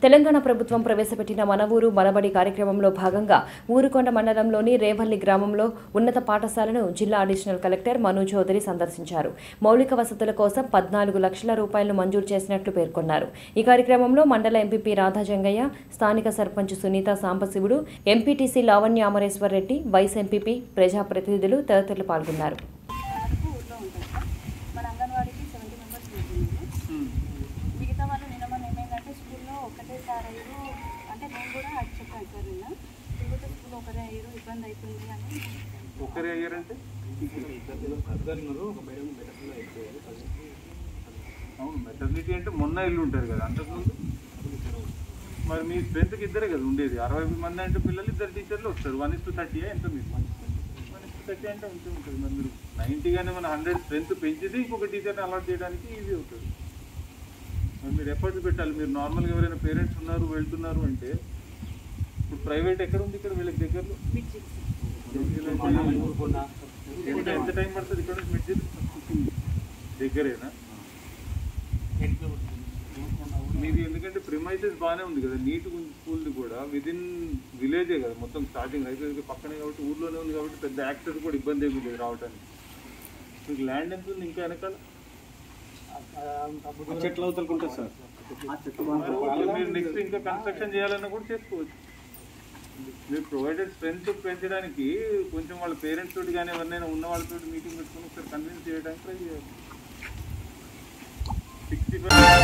తెలంగాణ ప్రభుత్వం ప్రవేశపెట్టిన మన ఊరు మనబడి కార్యక్రమంలో భాగంగా ఊరుకొండ మండలంలోని రేవల్లి గ్రామంలో ఉన్నత పాఠశాలను జిల్లా అడిషనల్ కలెక్టర్ మను చౌదరి సందర్శించారు మౌలిక వసతుల కోసం పద్నాలుగు లక్షల రూపాయలను మంజూరు చేసినట్లు పేర్కొన్నారు ఈ కార్యక్రమంలో మండల ఎంపీపీ రాధాజంగయ్య స్థానిక sarpanch Sunitha Sambasivudu MPTC Lavanya Amareshwar Reddy vice MPP ప్రజాప్రతినిధులు తదితరులు పాల్గొన్నారు వరకు ఊర్లో ఉంటుంది సార్ మన అంగన్వాడీకి సెవెంటీ మెంబర్స్ వెళ్తుంది మిగతా వాళ్ళు నిన్న మొన్న ఏమైందంటే స్కూల్లో ఒకటేసారి అయ్యారు అంటే నేను కూడా అది చెప్పాను సార్ నిన్న తిరుగుతే స్కూల్లో ఒకరే అయ్యారు ఇబ్బంది అవుతుంది అని ఒకరే అయ్యారంటే అవును మెటర్నిటీ అంటే మొన్న ఇల్లు ఉంటారు కదా అంతకుముందు మరి మీ స్ట్రెంత్కి ఇద్దరే కదా ఉండేది అరవై మంది అంటే పిల్లలు ఇద్దరు టీచర్లు వస్తారు వన్ ఇస్ టు థర్టీ ఎంత మీరు వన్ ఇస్ టు థర్టీ అంటే ఉంటే ఉంటుంది మరి మీరు నైంటీగానే మన హండ్రెడ్ స్ట్రెంత్ పెంచితే ఇంకొక టీచర్ని అలాట్ చేయడానికి ఈజీ అవుతుంది మరి మీరు ఎఫర్ట్స్ పెట్టాలి మీరు నార్మల్గా ఎవరైనా పేరెంట్స్ ఉన్నారు వెళ్తున్నారు అంటే ఇప్పుడు ప్రైవేట్ ఎక్కడ ఉంది ఇక్కడ వీళ్ళకి దగ్గరలో ఎంత ఎంత టైం పడుతుంది ఇక్కడ నుంచి మిడ్జిల్ దగ్గరేనా మీది ఎందుకంటే ప్రిమైసెస్ బాగానే ఉంది కదా నీట్ ఉంది స్కూల్ది కూడా విదిన్ విలేజే కదా మొత్తం స్టార్టింగ్ రైతు పక్కనే కాబట్టి ఊర్లోనే ఉంది కాబట్టి పెద్ద యాక్సెస్ కూడా ఇబ్బంది ఏమీ లేదు రావడానికి మీకు ల్యాండ్ ఎంత ఉంది ఇంకా వెనకాల చెట్లు అవుతుంటుంది సార్ మరి ఓకే, మీరు నెక్స్ట్ ఇంకా కన్స్ట్రక్షన్ చేయాలన్నా కూడా చేసుకోవచ్చు మీరు ప్రొవైడెడ్ స్ట్రెంత్ పెంచడానికి కొంచెం వాళ్ళ పేరెంట్స్ తోటి కానీ ఎవరినైనా ఉన్న వాళ్ళతో మీటింగ్ పెట్టుకుని ఒకసారి కన్విన్స్ చేయడానికి ట్రై చేయాలి సిక్స్టీ ఫైవ్